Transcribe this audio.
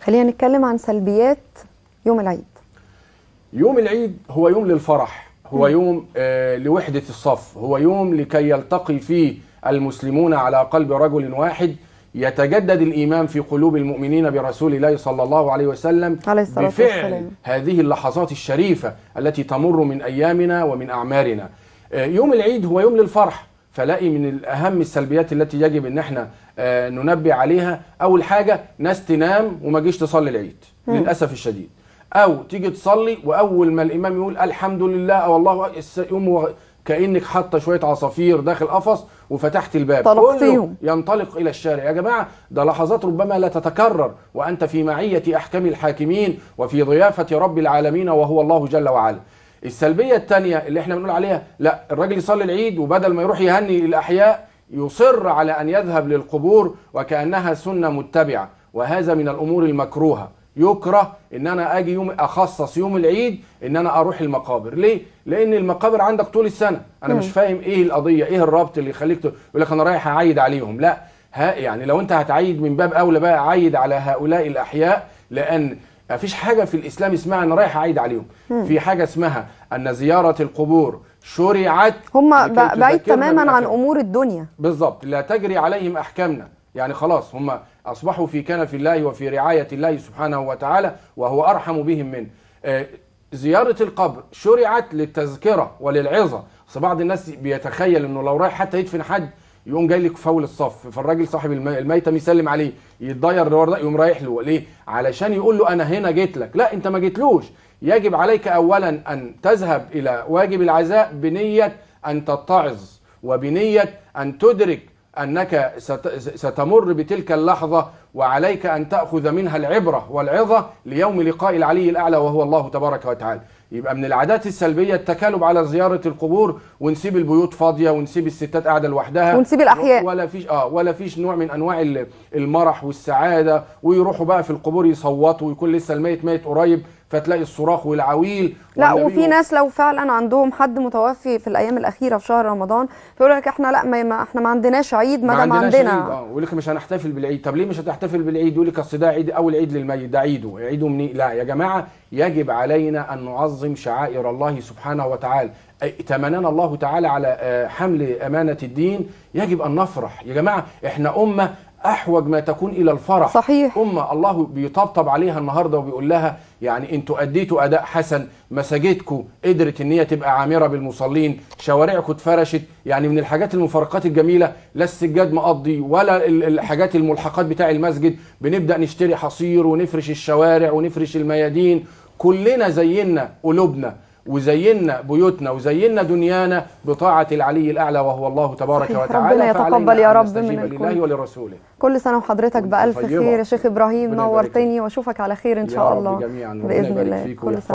خلينا نتكلم عن سلبيات يوم العيد يوم العيد هو يوم للفرح هو يوم آه، لوحدة الصف هو يوم لكي يلتقي فيه المسلمون على قلب رجل واحد يتجدد الإيمان في قلوب المؤمنين برسول الله صلى الله عليه وسلم عليه الصلاة بفعل والسلام. هذه اللحظات الشريفة التي تمر من أيامنا ومن أعمارنا آه، يوم العيد هو يوم للفرح فلاقي من أهم السلبيات التي يجب أن احنا آه، ننبه عليها أول حاجة ناس تنام وما جيش تصلي العيد للأسف الشديد أو تيجي تصلي وأول ما الإمام يقول الحمد لله أو الله الس- يقوم و- كأنك حاطة شوية عصافير داخل قفص وفتحت الباب طلقتيهم. كله ينطلق الى الشارع يا جماعه ده لحظات ربما لا تتكرر وانت في معيه احكام الحاكمين وفي ضيافه رب العالمين وهو الله جل وعلا السلبيه الثانيه اللي احنا بنقول عليها لا الراجل يصلي العيد وبدل ما يروح يهني الاحياء يصر على ان يذهب للقبور وكانها سنه متبعه وهذا من الامور المكروهه يكره ان انا اجي يوم اخصص يوم العيد ان انا اروح المقابر ليه لان المقابر عندك طول السنه انا مش فاهم ايه القضيه ايه الربط اللي يخليك تقول لك انا رايح اعيد عليهم لا ها يعني لو انت هتعيد من باب اولى بقى عيد على هؤلاء الاحياء لان مفيش حاجه في الاسلام اسمها انا رايح اعيد عليهم في حاجه اسمها ان زياره القبور شرعت هم لكي ب- بعيد تذكرنا تماما عن بالآخرة. امور الدنيا بالضبط لا تجري عليهم احكامنا يعني خلاص هم اصبحوا في كنف الله وفي رعايه الله سبحانه وتعالى وهو ارحم بهم منه آه، زياره القبر شرعت للتذكره وللعظه اصل بعض الناس بيتخيل انه لو رايح حتى يدفن حد يقوم جاي لك فول الصف فالراجل صاحب الم- الميتم يسلم عليه يتضير لورا ده يقوم رايح له ليه علشان يقول له انا هنا جيت لك لا انت ما جيتلوش يجب عليك اولا ان تذهب الى واجب العزاء بنيه ان تتعظ وبنيه ان تدرك انك ست- ستمر بتلك اللحظه وعليك ان تاخذ منها العبره والعظه ليوم لقاء العلي الاعلى وهو الله تبارك وتعالى يبقى من العادات السلبيه التكالب على زياره القبور ونسيب البيوت فاضيه ونسيب الستات قاعده لوحدها ونسيب الأحياء. ولا فيش اه ولا فيش نوع من انواع ال- المرح والسعاده ويروحوا بقى في القبور يصوتوا ويكون لسه الميت ميت قريب فتلاقي الصراخ والعويل لا والنبي وفي ناس لو فعلا عندهم حد متوفي في الايام الاخيره في شهر رمضان فيقول لك احنا لا ما ما- احنا ما عندناش عيد ما دام عندناش عيد عندنا اه ويقول لك مش هنحتفل بالعيد طب ليه مش هتحتفل بالعيد يقول لك اصل ده عيد اول عيد للميت ده عيده عيده منين لا يا جماعه يجب علينا ان نعظم شعائر الله سبحانه وتعالى أي- تمنانا الله تعالى على آه، حمل امانه الدين يجب ان نفرح يا جماعه احنا امه احوج ما تكون الى الفرح صحيح. امه الله بيطبطب عليها النهارده وبيقول لها يعني انتوا اديتوا اداء حسن مساجدكم قدرت ان هي تبقى عامره بالمصلين شوارعكم اتفرشت يعني من الحاجات المفارقات الجميله لا السجاد مقضي ولا ال- الحاجات الملحقات بتاع المسجد بنبدا نشتري حصير ونفرش الشوارع ونفرش الميادين كلنا زينا قلوبنا وزينا بيوتنا وزينا دنيانا بطاعه العلي الاعلى وهو الله تبارك صحيح. وتعالى ربنا فعلينا يتقبل يا أن رب نستجيب من الكل. لله ولرسوله كل سنه وحضرتك وأنت بالف طيبة. خير يا شيخ ابراهيم ربنا يبارك نورتني واشوفك على خير ان يا شاء رب الله جميعاً. ربنا باذن يبارك الله فيك كل ويحفظك. سنه